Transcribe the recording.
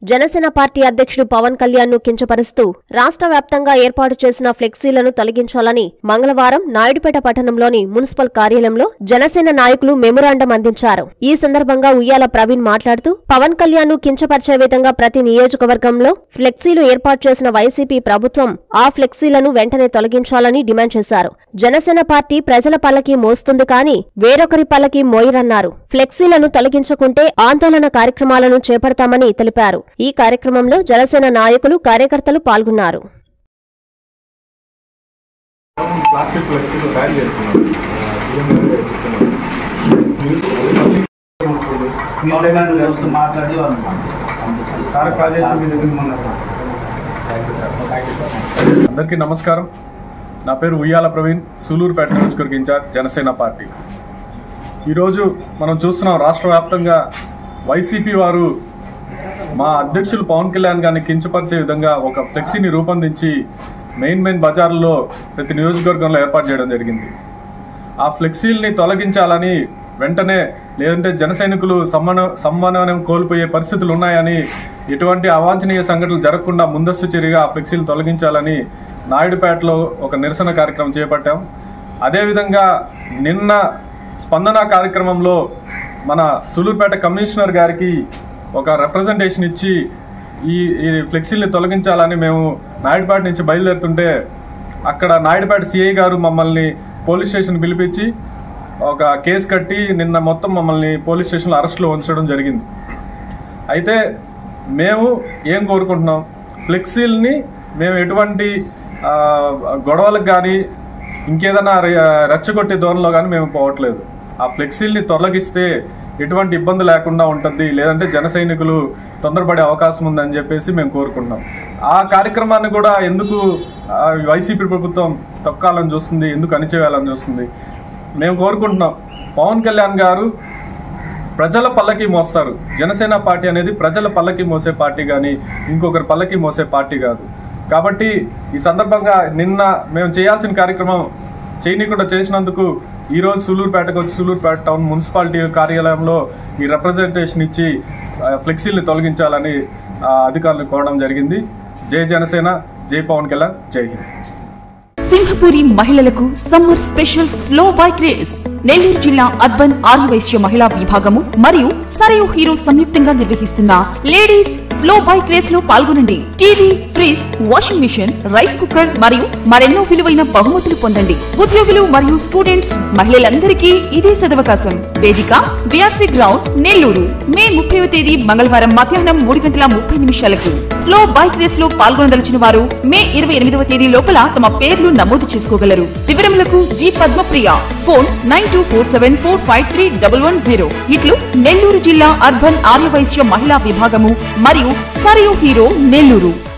Janasena party అధ్యక్షుడు పవన్ కళ్యాణ్ ను కించపరుస్తూ రాష్ట్ర వ్యాప్తంగా ఏర్పాటు చేసిన ఫ్లెక్సీలను తొలగించాలని మంగళవారం నాయుడుపేట పట్టణంలోని మున్సిపల్ కార్యాలయంలో జనసేన నాయకులు మెమొరాండం అందించారు ఈ సందర్భంగా ఉయ్యాల ప్రవీణ్ మాట్లాడుతూ పవన్ కళ్యాణ్ ను కించపరిచే విధంగా ప్రతి నియోజకవర్గంలో ఫ్లెక్సీలు ఏర్పాటు చేసిన వైసీపీ ప్రభుత్వం ఆ ఫ్లెక్సీలను వెంటనే తొలగించాలని డిమాండ్ చేశారు జనసేన పార్టీ ప్రజల పల్లకి మోస్తుంది కానీ వేరొకరి పల్లకి మోయరన్నారు ఫ్లెక్సీలను తొలగించకుంటే ఆందోళన కార్యక్రమాలను చేపడతామని తెలిపారు ఈ కార్యక్రమంలో జనసేన నాయకులు కార్యకర్తలు పాల్గొన్నారు ప్లాస్టిక్ ఫ్లెక్సీలు బ్యాన్ చేస్తున్నారు సీఎం గారు చెప్తున్నారు మీ సైడ్ నుండి వస్తూ మాట్లాడి వాళ్ళని పంపిస్తాం పంపించాలి. సార్ కాల్ చేసి మీ దగ్గర ఉన్నారు అందరికీ నమస్కారం నా పేరు ఉయ్యాల ప్రవీణ్ సూలూరుపేట నియోజకవర్గ ఇన్ఛార్జ్ జనసేన పార్టీ ఈరోజు మనం చూస్తున్నాం రాష్ట్ర వ్యాప్తంగా వైసీపీ వారు మా అధ్యక్షులు పవన్ కళ్యాణ్ గారిని కించపరిచే విధంగా ఒక ఫ్లెక్సీని రూపొందించి మెయిన్ మెయిన్ బజార్లో ప్రతి నియోజకవర్గంలో ఏర్పాటు చేయడం జరిగింది ఆ ఫ్లెక్సీల్ని తొలగించాలని వెంటనే లేదంటే జన సైనికులు సమ్మన సమ్మనం కోల్పోయే పరిస్థితులు ఉన్నాయని ఎటువంటి అవాంఛనీయ సంఘటనలు జరగకుండా ముందస్తు చర్యగా ఆ ఫ్లెక్సీలు తొలగించాలని నాయుడుపేటలో ఒక నిరసన కార్యక్రమం చేపట్టాం అదేవిధంగా నిన్న స్పందన కార్యక్రమంలో మన సులూరుపేట కమిషనర్ గారికి ఒక రిప్రజెంటేషన్ ఇచ్చి ఈ ఈ ఫ్లెక్సీల్ని తొలగించాలని మేము నాయుడుపేట నుంచి బయలుదేరుతుంటే అక్కడ నాయుడుపేట సిఐ గారు మమ్మల్ని పోలీస్ స్టేషన్ పిలిపించి ఒక కేసు కట్టి నిన్న మొత్తం మమ్మల్ని పోలీస్ స్టేషన్లో అరెస్ట్లో ఉంచడం జరిగింది అయితే మేము ఏం కోరుకుంటున్నాం ఫ్లెక్సీల్ని మేము ఎటువంటి ఆ, గొడవలకు కానీ ఇంకేదైనా రె- రెచ్చగొట్టే ధోరణిలో కానీ మేము పోవట్లేదు ఆ ఫ్లెక్సీల్ని తొలగిస్తే ఎటువంటి ఇబ్బంది లేకుండా ఉంటుంది లేదంటే జన సైనికులు తొందరపడే అవకాశం ఉందని చెప్పేసి మేము కోరుకుంటున్నాం ఆ కార్యక్రమాన్ని కూడా ఎందుకు ఆ, వైసీపీ ప్రభుత్వం తొక్కాలని చూస్తుంది ఎందుకు అణిచివేయాలని చూస్తుంది మేము కోరుకుంటున్నాం పవన్ కళ్యాణ్ గారు ప్రజల పల్లకి మోస్తారు జనసేన పార్టీ అనేది ప్రజల పల్లకి మోసే పార్టీ కానీ ఇంకొకరి పల్లకి మోసే పార్టీ కాదు కాబట్టి ఈ సందర్భంగా నిన్న మేము చేయాల్సిన కార్యక్రమం చేయనీయకుండా చేసినందుకు ఈ రోజు సూలూరుపేటకు వచ్చి సూలూరుపేట టౌన్ మున్సిపాలిటీ కార్యాలయంలో ఈ రిప్రజెంటేషన్ ఇచ్చి ఆ, ఫ్లెక్సీల్ని తొలగించాలని ఆ, అధికారులు కోరడం జరిగింది జై జనసేన జై పవన్ కళ్యాణ్ జై హింద్ సింహపురి మహిళలకు summer special slow bike race Nellore జిల్లా అర్బన్ ఆర్యవైశ్య మహిళా విభాగము మరియు సరయు హీరో సంయుక్తంగా నిర్వహిస్తున్న లేడీస్ స్లో బైక్ రేస్ లో పాల్గొనండి TV fridge washing machine rice cooker మరియు మరెన్నో విలువైన బహుమతులు పొందండి ఉద్యోగులు మరియు స్టూడెంట్స్ మహిళలందరికీ ఇదే సదవకాశం వేదిక బిఆర్సీ గ్రౌండ్ నెల్లూరు మే ముప్పైవ తేదీ మంగళవారం మధ్యాహ్నం మూడు గంటల ముప్పై నిమిషాలకు స్లో బైక్ రేస్ లో పాల్గొనదలిచిన వారు మే ఇరవై ఎనిమిదవ తేదీ లోపల తమ పేర్లు నమోదు చేసుకోగలరు వివరములకు G Padmapriya phone nine two four seven four five three double one zero ఇట్లు నెల్లూరు జిల్లా అర్బన్ ఆర్యవైశ్య మహిళా విభాగము మరియు సరియు హీరో నెల్లూరు